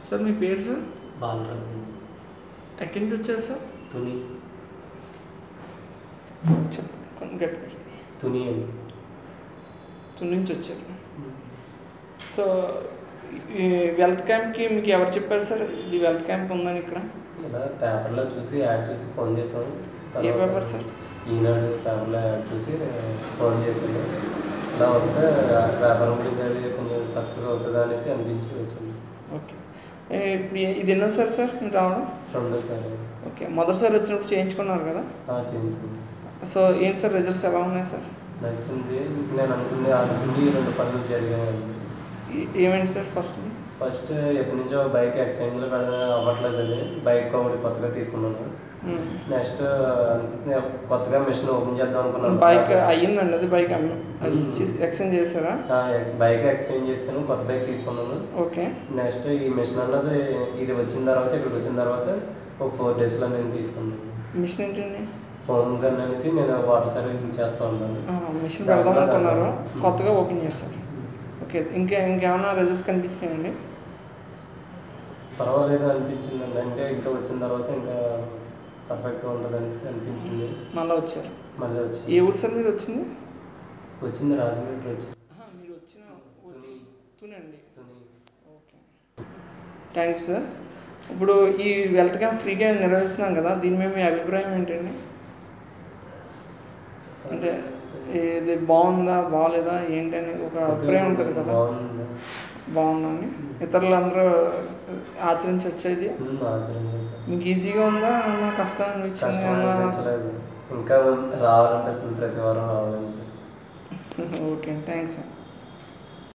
Sir మీ పేరు sir Balaraju ఎక్కడి నుంచి వచ్చారు సార్ తుని చెప్పండి కొంచెం గట్టిగా తుని అని తుని నుంచి వచ్చారు సో ఈ వెల్త్ క్యాంప్కి మీకు ఎవరు చెప్పారు సార్ ఇది వెల్త్ క్యాంప్ ఉందని ఇక్కడ ఇలా పేపర్లో చూసి యాడ్ చూసి ఫోన్ చేసాను ఏ పేపర్ సార్ ఈనాడు పేపర్లో యాడ్ చూసి ఫోన్ చేశాను ఇలా వస్తే వ్యాపారం గురించి అది కొంచెం సక్సెస్ అవుతుంది అనేసి అనిపించి వచ్చింది ఓకే ఏ, ఇప్పుడు ఏ- ఇది ఎన్నోసారి సార్ మీరు రావడం రెండోసారి ఓకే మొదటిసారి వచ్చినప్పుడు చేయించుకున్నారు కదా ఆ, చేయించుకుంది సో ఏంటి సార్ రిజల్ట్స్ ఎలా ఉన్నాయి సార్ నచ్చింది నేను అనుకుంది అనుకుంది రెండు పనులు జరిగాయి ఏ- ఏమైంది సార్ ఫస్ట్ ఫస్ట్ ఎప్పటి నుంచో బైక్ ఎక్స్చేంజ్లో పెడదా అవ్వట్లేదు అది బైక్ ఒకటి కొత్తగా తీసుకున్నాను నెక్స్ట్ నేను కొత్తగా మిషన్ ఓపెన్ చేద్దాం అనుకున్నాను బైక్ అయ్యిందండి అది బైక్ అమ్మ అది ఇచ్చి ఎక్స్చేంజ్ చేశారా ఆ, బైక్ ఎక్స్చేంజ్ చేస్తాను కొత్త బైక్ తీసుకున్నాను ఓకే నెక్స్ట్ ఈ మిషన్ అన్నది ఇది వచ్చిన తర్వాత ఇక్కడికి వచ్చిన తర్వాత ఒక ఫోర్ డేస్లో నేను తీసుకున్నాను మిషన్ ఏంటండి ఫోన్ గన్ అనేసి నేను వాటర్ సర్వీసింగ్ చేస్తూ ఉంటాను ఆ, మిషన్ పెడదాం అనుకున్నారు కొత్తగా ఓపెన్ చేస్తారు ఓకే ఇంకా ఇంకేమైనా రిజల్ట్స్ కనిపించాయండి పర్వాలేదు అనిపించింది అంటే ఇంకా వచ్చిన తర్వాత ఇంకా పర్ఫెక్ట్గా ఉంటుంది అనేసి అనిపించింది మళ్ళీ వచ్చారు మళ్ళీ వచ్చి ఏ ఊరు సార్ మీరు వచ్చింది వచ్చింది రాజమండ్రి వచ్చి మీరు వచ్చిన వచ్చి తునండి Tuni. Okay thank you sir ఇప్పుడు ఈ వెల్త్ క్యాంప్ ఫ్రీగా నిర్వహిస్తున్నాం కదా దీని మీద మీ అభిప్రాయం ఏంటండి అంటే ఇది బాగుందా బాగాలేదా ఏంటని ఒక అభిప్రాయం ఉంటుంది కదా బాగుంది బాగుందండి ఇతరులందరూ ఆచరించి వచ్చేది ఉమ్, ఆశ్చర్యం చేశాను. మీకు ఈజీగా ఉందా ఏమన్నా కష్టం అనిపించింది కష్టం ఏమన్నా అనిపించలేదు ఇంకా రావాలనిపిస్తుంది ప్రతి వారం రావాలనిపిస్తుంది ఓకే థ్యాంక్స్ సార్